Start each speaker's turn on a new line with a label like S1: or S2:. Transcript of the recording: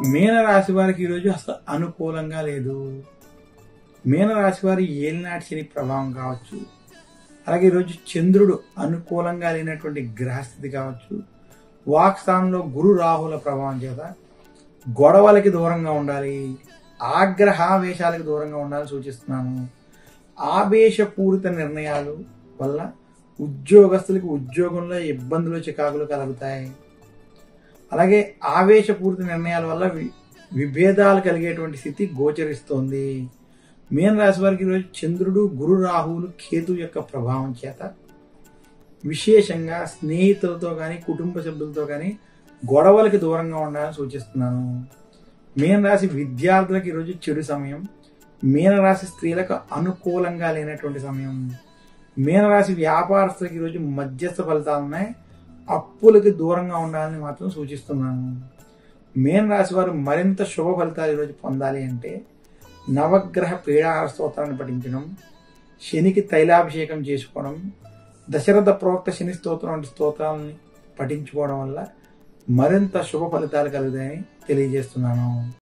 S1: మీనరాశి వారికి ఈరోజు అసలు అనుకూలంగా లేదు మీనరాశి వారి ఏలినాటి శని ప్రభావం కావచ్చు అలాగే ఈరోజు చంద్రుడు అనుకూలంగా లేనటువంటి గ్రహస్థితి కావచ్చు వాక్ స్థానంలో గురు రాహుల ప్రభావం చేత గొడవలకి దూరంగా ఉండాలి ఆగ్రహావేశాలకు దూరంగా ఉండాలని సూచిస్తున్నాను ఆవేశపూరిత నిర్ణయాలు వల్ల ఉద్యోగస్తులకు ఉద్యోగంలో ఇబ్బందులు చికాకులు కలుగుతాయి అలాగే ఆవేశపూరిత నిర్ణయాల వల్ల వి- విభేదాలు కలిగేటువంటి స్థితి గోచరిస్తోంది మీన రాశి వారికి ఈరోజు చంద్రుడు గురు రాహువులు కేతు యొక్క ప్రభావం చేత విశేషంగా స్నేహితులతో కానీ కుటుంబ సభ్యులతో కానీ గొడవలకి దూరంగా ఉండాలని సూచిస్తున్నాను మీనరాశి విద్యార్థులకు ఈరోజు చెడు సమయం మీనరాశి స్త్రీలకు అనుకూలంగా లేనటువంటి సమయం మీనరాశి వ్యాపారస్తులకు ఈరోజు మధ్యస్థ ఫలితాలు ఉన్నాయి అప్పులకి దూరంగా ఉండాలని మాత్రం సూచిస్తున్నాను మీనరాశి వారు మరింత శుభ ఫలితాలు ఈరోజు పొందాలి అంటే నవగ్రహ పీడాహార స్తోత్రాన్ని పఠించడం శనికి తైలాభిషేకం చేసుకోవడం దశరథ ప్రోక్త శని స్తోత్రం వంటి స్తోత్రాలని పఠించుకోవడం వల్ల మరింత శుభ ఫలితాలు కలుగుతాయని తెలియజేస్తున్నాను